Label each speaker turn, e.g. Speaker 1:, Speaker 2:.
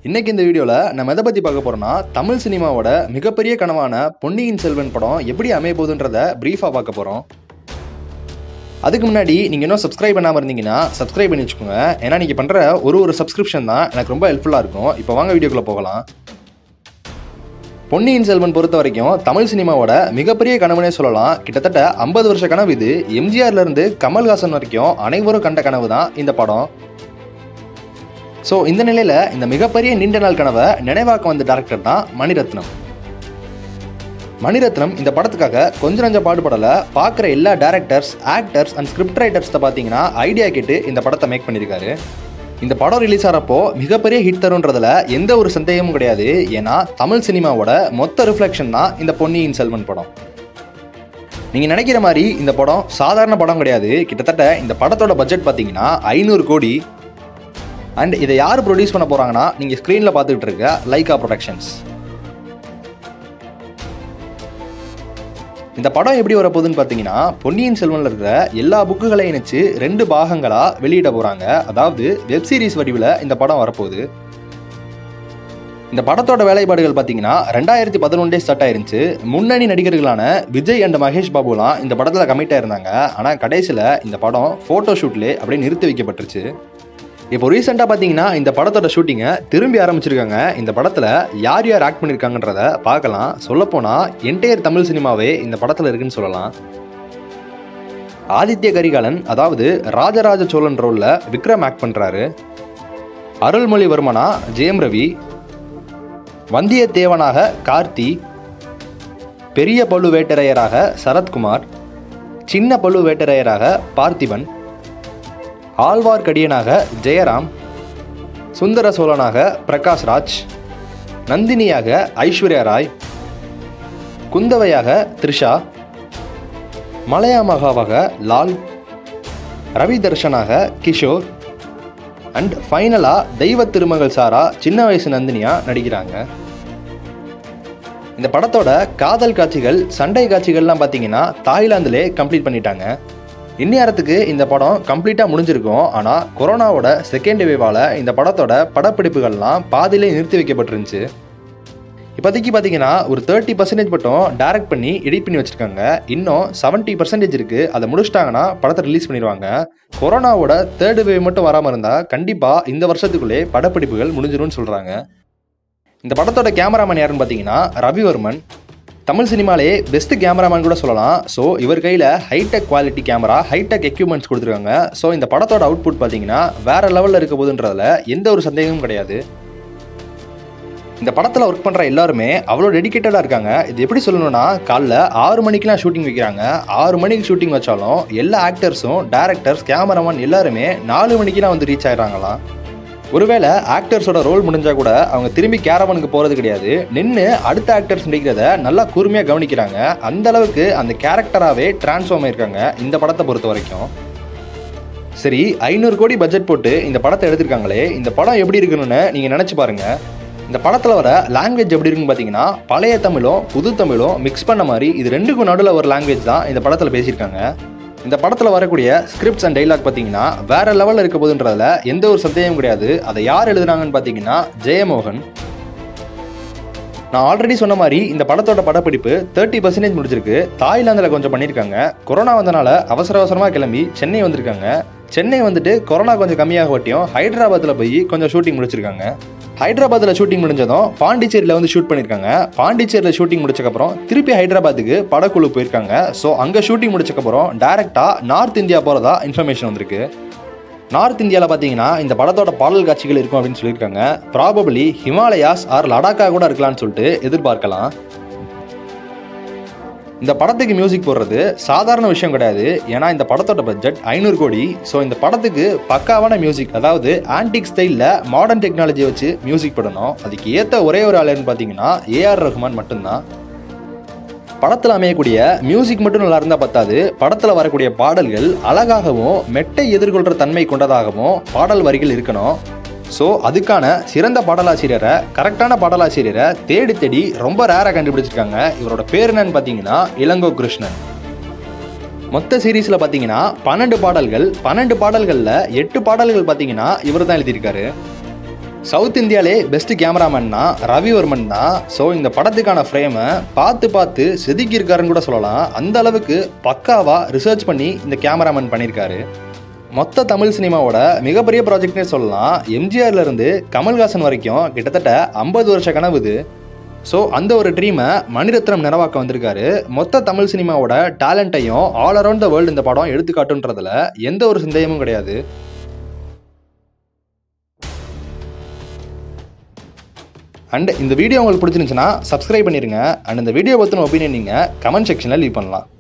Speaker 1: இன்னைக்கு இந்த வீடியோவில் நம்ம எதை பற்றி பார்க்க போகிறோம்னா தமிழ் சினிமாவோட மிகப்பெரிய கனவான பொன்னியின் செல்வன் படம் எப்படி அமைய போகுதுன்றத ப்ரீஃபாக பார்க்க போகிறோம் அதுக்கு முன்னாடி நீங்கள் இன்னும் சப்ஸ்கிரைப் பண்ணாமல் இருந்தீங்கன்னா சப்ஸ்கிரைப் பண்ணி வச்சுக்கோங்க ஏன்னா நீங்கள் பண்ணுற ஒரு ஒரு சப்ஸ்கிரிப்ஷன் தான் எனக்கு ரொம்ப ஹெல்ப்ஃபுல்லாக இருக்கும் இப்போ வாங்க வீடியோக்குள்ளே போகலாம் பொன்னியின் செல்வன் பொறுத்த வரைக்கும் தமிழ் சினிமாவோட மிகப்பெரிய கனவுனே சொல்லலாம் கிட்டத்தட்ட ஐம்பது வருஷ கனவு இது எம்ஜிஆர்ல இருந்து கமல்ஹாசன் வரைக்கும் அனைவரும் கண்ட கனவு தான் இந்த படம் ஸோ இந்த நிலையில் இந்த மிகப்பெரிய நீண்ட நாள் கனவை நினைவாக்க வந்த டேரக்டர் தான் மணிரத்னம் மணிரத்னம் இந்த படத்துக்காக கொஞ்சம் நஞ்சம் பாடுபடலை பார்க்குற எல்லா டேரக்டர்ஸ் ஆக்டர்ஸ் அண்ட் ஸ்கிரிப்ட் ரைட்டர்ஸ்ட்ட பார்த்தீங்கன்னா ஐடியா கேட்டு இந்த படத்தை மேக் பண்ணியிருக்காரு இந்த படம் ரிலீஸ் ஆகிறப்போ மிகப்பெரிய ஹிட் தருன்றதுல எந்த ஒரு சந்தேகமும் கிடையாது ஏன்னா தமிழ் சினிமாவோட மொத்த ரிஃப்ளெக்ஷன் தான் இந்த பொன்னியின் செல்வன் படம் நீங்கள் நினைக்கிற மாதிரி இந்த படம் சாதாரண படம் கிடையாது கிட்டத்தட்ட இந்த படத்தோட பட்ஜெட் பார்த்தீங்கன்னா ஐநூறு கோடி அண்ட் இதை யார் ப்ரொடியூஸ் பண்ண போகிறாங்கன்னா நீங்கள் ஸ்க்ரீனில் பார்த்துக்கிட்டு இருக்க லைகா ப்ரொடக்ஷன்ஸ் இந்த படம் எப்படி வரப்போகுதுன்னு பார்த்தீங்கன்னா பொன்னியின் செல்வனில் இருக்கிற எல்லா புக்குகளையும் இணைச்சு ரெண்டு பாகங்களாக வெளியிட போகிறாங்க அதாவது வெப் சீரிஸ் வடிவில் இந்த படம் வரப்போகுது இந்த படத்தோட வேலைப்பாடுகள் பார்த்தீங்கன்னா ரெண்டாயிரத்தி பதினொன்றே ஸ்டார்ட் ஆயிருந்துச்சு முன்னணி நடிகர்களான விஜய் அண்ட் மகேஷ் பாபுலாம் இந்த படத்தில் கமிட் ஆயிருந்தாங்க ஆனால் கடைசியில் இந்த படம் ஃபோட்டோ ஷூட்லேயே அப்படியே நிறுத்தி வைக்கப்பட்டுருச்சு இப்போ ரீசெண்டாக பார்த்தீங்கன்னா இந்த படத்தோட ஷூட்டிங்கை திரும்பி ஆரம்பிச்சிருக்காங்க இந்த படத்தில் யார் யார் ஆக்ட் பண்ணியிருக்காங்கன்றத பார்க்கலாம் சொல்லப்போனால் என்டையர் தமிழ் சினிமாவே இந்த படத்தில் இருக்குன்னு சொல்லலாம் ஆதித்ய கரிகாலன் அதாவது ராஜராஜ சோழன் ரோலில் விக்ரம் ஆக்ட் பண்ணுறாரு அருள்மொழிவர்மனா ஜெயம் ரவி வந்தியத்தேவனாக கார்த்தி பெரிய பழுவேட்டரையராக சரத்குமார் சின்ன பழுவேட்டரையராக பார்த்திபன் ஆழ்வார்க்கடியனாக ஜெயராம் சுந்தர சோழனாக பிரகாஷ் ராஜ் நந்தினியாக ஐஸ்வர்யா ராய் குந்தவையாக த்ரிஷா மலையா மகாவாக லால் ரவி தர்ஷனாக கிஷோர் அண்ட் ஃபைனலாக தெய்வ திருமகள் சாரா சின்ன வயசு நந்தினியா நடிக்கிறாங்க இந்த படத்தோட காதல் காட்சிகள் சண்டை காட்சிகள்லாம் பார்த்தீங்கன்னா தாய்லாந்துலே கம்ப்ளீட் பண்ணிட்டாங்க இந்நேரத்துக்கு இந்த படம் கம்ப்ளீட்டாக முடிஞ்சிருக்கும் ஆனால் கொரோனாவோட செகண்ட் வேவால் இந்த படத்தோட படப்பிடிப்புகள்லாம் பாதியிலே நிறுத்தி வைக்கப்பட்டிருந்துச்சு இப்போதைக்கு பார்த்தீங்கன்னா ஒரு தேர்ட்டி பர்சன்டேஜ் மட்டும் டைரக்ட் பண்ணி எடிட் பண்ணி வச்சுருக்காங்க இன்னும் செவன்ட்டி பர்சன்டேஜ் இருக்குது அதை முடிச்சிட்டாங்கன்னா படத்தை ரிலீஸ் பண்ணிடுவாங்க கொரோனாவோட தேர்டு வேவ் மட்டும் வராமல் இருந்தால் கண்டிப்பாக இந்த வருஷத்துக்குள்ளே படப்பிடிப்புகள் முடிஞ்சிரும்னு சொல்கிறாங்க இந்த படத்தோட கேமராமேன் யாருன்னு பார்த்தீங்கன்னா ரவிவர்மன் தமிழ் சினிமாலே பெஸ்ட் கேமராமேன் கூட சொல்லலாம் ஸோ இவர் கையில் hi-tech quality camera hi-tech equipments கொடுத்துருக்காங்க ஸோ இந்த படத்தோட அவுட்புட் பார்த்தீங்கன்னா வேற லெவலில் இருக்க போதுன்றதுல எந்த ஒரு சந்தேகமும் கிடையாது இந்த படத்தில் ஒர்க் பண்ணுற எல்லாருமே அவ்வளோ டெடிக்கேட்டடாக இருக்காங்க இது எப்படி சொல்லணும்னா காலைல ஆறு மணிக்கெலாம் ஷூட்டிங் வைக்கிறாங்க ஆறு மணிக்கு ஷூட்டிங் வச்சாலும் எல்லா ஆக்டர்ஸும் டேரக்டர்ஸ் கேமராமேன் எல்லாருமே நாலு மணிக்கெலாம் வந்து ரீச் ஆயிடுறாங்களாம் ஒருவேளை ஆக்டர்ஸோட ரோல் முடிஞ்சா கூட அவங்க திரும்பி கேரவனுக்கு போகிறது கிடையாது நின்று அடுத்த ஆக்டர்ஸ் நடிக்கிறத நல்லா கூர்மையாக கவனிக்கிறாங்க அந்த அளவுக்கு அந்த கேரக்டராகவே டிரான்ஸ்ஃபார்ம் ஆயிருக்காங்க இந்த படத்தை பொறுத்த வரைக்கும் சரி ஐநூறு கோடி பட்ஜெட் போட்டு இந்த படத்தை எடுத்திருக்காங்களே இந்த படம் எப்படி இருக்கணும்னு நீங்கள் நினச்சி பாருங்க இந்த படத்தில் வர லாங்குவேஜ் எப்படி இருக்குன்னு பார்த்தீங்கன்னா பழைய தமிழும் புது தமிழும் மிக்ஸ் பண்ண மாதிரி இது ரெண்டுக்கும் நடுவில் ஒரு லாங்குவேஜ் தான் இந்த படத்தில் பேசியிருக்காங்க இந்த படத்தில் வரக்கூடிய ஸ்கிரிப்ட்ஸ் அண்ட் டைலாக் பார்த்தீங்கன்னா வேற லெவலில் இருக்க போதுன்றதுல எந்த ஒரு சந்தேகமும் கிடையாது அதை யார் எழுதுனாங்கன்னு பார்த்தீங்கன்னா ஜெயமோகன் நான் ஆல்ரெடி சொன்ன மாதிரி இந்த படத்தோட படப்பிடிப்பு தேர்ட்டி பர்சன்டேஜ் முடிச்சிருக்கு தாய்லாந்தில் கொஞ்சம் பண்ணியிருக்காங்க கொரோனா வந்தனால அவசர அவசரமாக கிளம்பி சென்னை வந்திருக்காங்க சென்னை வந்துட்டு கொரோனா கொஞ்சம் கம்மியாக வட்டியும் ஹைதராபாத்தில் போய் கொஞ்சம் ஷூட்டிங் முடிச்சிருக்காங்க ஹைதராபாத்தில் ஷூட்டிங் முடிஞ்சதும் பாண்டிச்சேரியில் வந்து ஷூட் பண்ணியிருக்காங்க பாண்டிச்சேரியில் ஷூட்டிங் முடிச்சக்கப்புறம் திருப்பி ஹைதராபாத்துக்கு படக்குழு போயிருக்காங்க ஸோ அங்கே ஷூட்டிங் முடிச்சக்கப்புறம் டேரெக்டாக நார்த் இந்தியா போகிறதா இன்ஃபர்மேஷன் வந்திருக்கு நார்த் இந்தியாவில் பார்த்தீங்கன்னா இந்த படத்தோட பாடல் காட்சிகள் இருக்கும் அப்படின்னு சொல்லியிருக்காங்க ப்ராபபிளி ஹிமாலயாஸ் ஆர் லடாக்கா கூட இருக்கலாம்னு சொல்லிட்டு எதிர்பார்க்கலாம் இந்த படத்துக்கு மியூசிக் போடுறது சாதாரண விஷயம் கிடையாது ஏன்னா இந்த படத்தோட பட்ஜெட் ஐநூறு கோடி ஸோ இந்த படத்துக்கு பக்காவான மியூசிக் அதாவது ஆன்டிக் ஸ்டைலில் மாடர்ன் டெக்னாலஜியை வச்சு மியூசிக் போடணும் அதுக்கு ஏற்ற ஒரே ஒரு ஆளுன்னு பார்த்தீங்கன்னா ஏஆர் ரஹ்மான் மட்டும்தான் படத்தில் அமையக்கூடிய மியூசிக் மட்டும் நல்லா இருந்தால் பத்தாது படத்தில் வரக்கூடிய பாடல்கள் அழகாகவும் மெட்டை எதிர்கொள்கிற தன்மை கொண்டதாகவும் பாடல் வரிகள் இருக்கணும் ஸோ அதுக்கான சிறந்த பாடலாசிரியரை கரெக்டான பாடலாசிரியரை தேடி தேடி ரொம்ப ரேராக கண்டுபிடிச்சிருக்காங்க இவரோட பேர் என்னன்னு பார்த்தீங்கன்னா இளங்கோ கிருஷ்ணன் மொத்த சீரீஸில் பார்த்தீங்கன்னா பன்னெண்டு பாடல்கள் பன்னெண்டு பாடல்களில் எட்டு பாடல்கள் பார்த்தீங்கன்னா இவர் தான் எழுதியிருக்காரு சவுத் இந்தியாலே பெஸ்ட் கேமராமேன்னா ரவிவர்மன் தான் ஸோ இந்த படத்துக்கான ஃப்ரேமை பார்த்து பார்த்து செதுக்கியிருக்காருன்னு கூட சொல்லலாம் அந்த அளவுக்கு பக்காவாக ரிசர்ச் பண்ணி இந்த கேமராமேன் பண்ணியிருக்காரு மொத்த தமிழ் சினிமாவோட மிகப்பெரிய ப்ராஜெக்ட்னே சொல்லலாம் எம்ஜிஆர்ல இருந்து கமல்ஹாசன் வரைக்கும் கிட்டத்தட்ட ஐம்பது வருஷ கனவு இது ஸோ அந்த ஒரு ட்ரீமை மணிரத்னம் நிறவாக்க வந்திருக்காரு மொத்த தமிழ் சினிமாவோட டேலண்ட்டையும் ஆல் அரவுண்ட் த வேர்ல்டு இந்த படம் எடுத்துக்காட்டுன்றதுல எந்த ஒரு சந்தேகமும் கிடையாது அண்ட் இந்த வீடியோ உங்களுக்கு பிடிச்சிருந்துச்சுன்னா சப்ஸ்கிரைப் பண்ணிருங்க அண்ட் இந்த வீடியோ பற்றின ஒப்பீனியன் நீங்கள் கமெண்ட் செக்ஷனில் லீவ் பண்ணலாம்